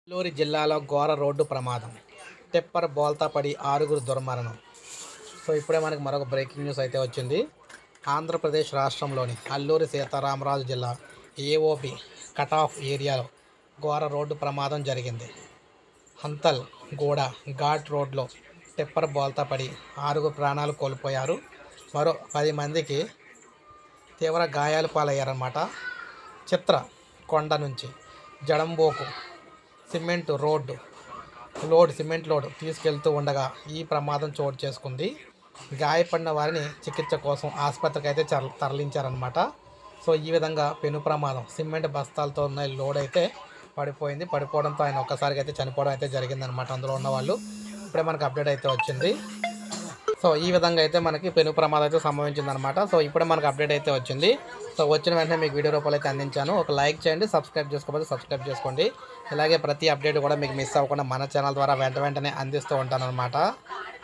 నెల్లూరు జిల్లాలో ఘోర రోడ్డు ప్రమాదం టెప్పర్ బోల్తా పడి ఆరుగురు దుర్మరణం సో ఇప్పుడే మనకి మరొక బ్రేకింగ్ న్యూస్ అయితే వచ్చింది ఆంధ్రప్రదేశ్ రాష్ట్రంలోని అల్లూరి సీతారామరాజు జిల్లా ఏఓబి కట్ ఆఫ్ ఏరియాలో ఘోర రోడ్డు ప్రమాదం జరిగింది హంతల్ గూడ ఘాట్ రోడ్లో టెప్పర్ బోల్తా పడి ఆరుగురు ప్రాణాలు కోల్పోయారు మరో పది మందికి తీవ్ర గాయాలు పాలయ్యారన్నమాట చిత్ర కొండ నుంచి జడంబోకు cement road load cement load తీసుకెళ్తూ ఉండగా ఈ ప్రమాదం చోటు చేసుకుంది గాయపడిన వారిని చికిత్స కోసం ఆసుపత్రికి అయితే చర- తరలించారనమాట సో ఈ విధంగా పెను ప్రమాదం సిమెంట్ బస్తాలతో ఉన్న ఈ లోడ్ అయితే పడిపోయింది పడిపోవడంతో ఆయన ఒక్కసారిగా అయితే చనిపోవడం అయితే జరిగిందనమాట అందులో ఉన్న వాళ్ళు ఇప్పుడే మనకు అప్డేట్ అయితే వచ్చింది సో ఈ విధంగా అయితే మనకి పెను ప్రమాదం అయితే సంభవించింది అనమాట సో ఇప్పుడే మనకు అప్డేట్ అయితే వచ్చింది సో వచ్చిన వెంటనే మీకు వీడియో రూపాయలు అయితే అందించాను ఒక లైక్ చేయండి సబ్స్క్రైబ్ చేసుకోకపోతే సబ్స్క్రైబ్ చేసుకోండి ఇలాగే ప్రతి అప్డేట్ కూడా మీకు మిస్ అవ్వకుండా మన ఛానల్ ద్వారా వెంట వెంటనే అందిస్తూ ఉంటాను అనమాట